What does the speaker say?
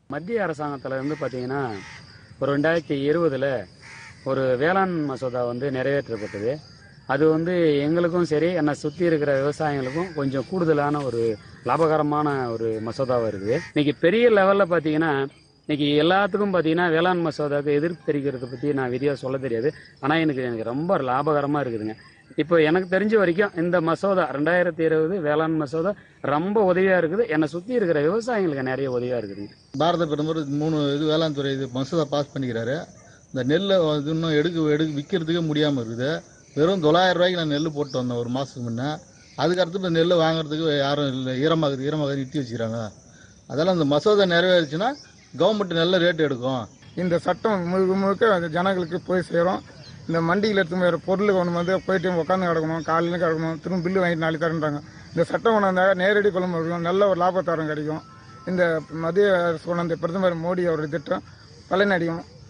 மத்திய அரசாங்கத்தில் வந்து பார்த்தீங்கன்னா ஒரு ரெண்டாயிரத்தி இருபதில் ஒரு வேளாண் மசோதா வந்து நிறைவேற்றப்பட்டது அது வந்து எங்களுக்கும் சரி என்னை சுற்றி இருக்கிற விவசாயிகளுக்கும் கொஞ்சம் கூடுதலான ஒரு லாபகரமான ஒரு மசோதாவாக இருக்குது இன்னைக்கு பெரிய லெவலில் பார்த்தீங்கன்னா இன்னைக்கு எல்லாத்துக்கும் பார்த்தீங்கன்னா வேளாண் மசோதாவுக்கு எதிர்ப்பு தெரிவிக்கிறத பற்றி நான் விரிவாக சொல்ல தெரியாது ஆனால் எனக்கு எனக்கு ரொம்ப லாபகரமாக இருக்குதுங்க இப்போ எனக்கு தெரிஞ்ச வரைக்கும் இந்த மசோதா ரெண்டாயிரத்தி இருபது வேளாண் மசோதா ரொம்ப உதவியாக இருக்குது என்னை சுற்றி இருக்கிற விவசாயிகளுக்கு நிறைய உதவியாக இருக்குதுங்க பாரத பிரதமர் மூணு இது வேளாண் துறை இது மசோதா பாஸ் பண்ணிக்கிறாரு இந்த நெல்லை வந்து இன்னும் எடுக்க எடுக்க விற்கிறதுக்கே முடியாமல் இருக்குது வெறும் தொள்ளாயிரம் ரூபாய்க்கு நான் நெல் போட்டு வந்தேன் ஒரு மாதத்துக்கு முன்னே அதுக்கு அடுத்து இப்போ நெல் வாங்குறதுக்கு யாரும் இல்லை ஈரமாகுது ஈரமாக நிறுத்தி வச்சுக்கிறாங்க அதெல்லாம் இந்த மசோதா நிறைவேறுச்சுன்னா கவர்மெண்ட் நல்ல ரேட் எடுக்கும் இந்த சட்டம் முழுக்க முழுக்க அது ஜனங்களுக்கு போய் சேரும் இந்த மண்டியில் எடுத்து வேறு பொருள் கொண்டு வந்து போயிட்டு உட்காந்து கிடக்கணும் காலையில் கிடக்கணும் திரும்ப பில்லு வாங்கிட்டு நாளைக்கு தரேன்றாங்க இந்த சட்டம் கொண்டு வந்தால் நேரடி கொள்முதல் நல்ல ஒரு லாபத்தாரம் கிடைக்கும் இந்த மத்திய அரசு கொண்டு வந்த பிரதமர் மோடி அவருடைய திட்டம் பலனடையும்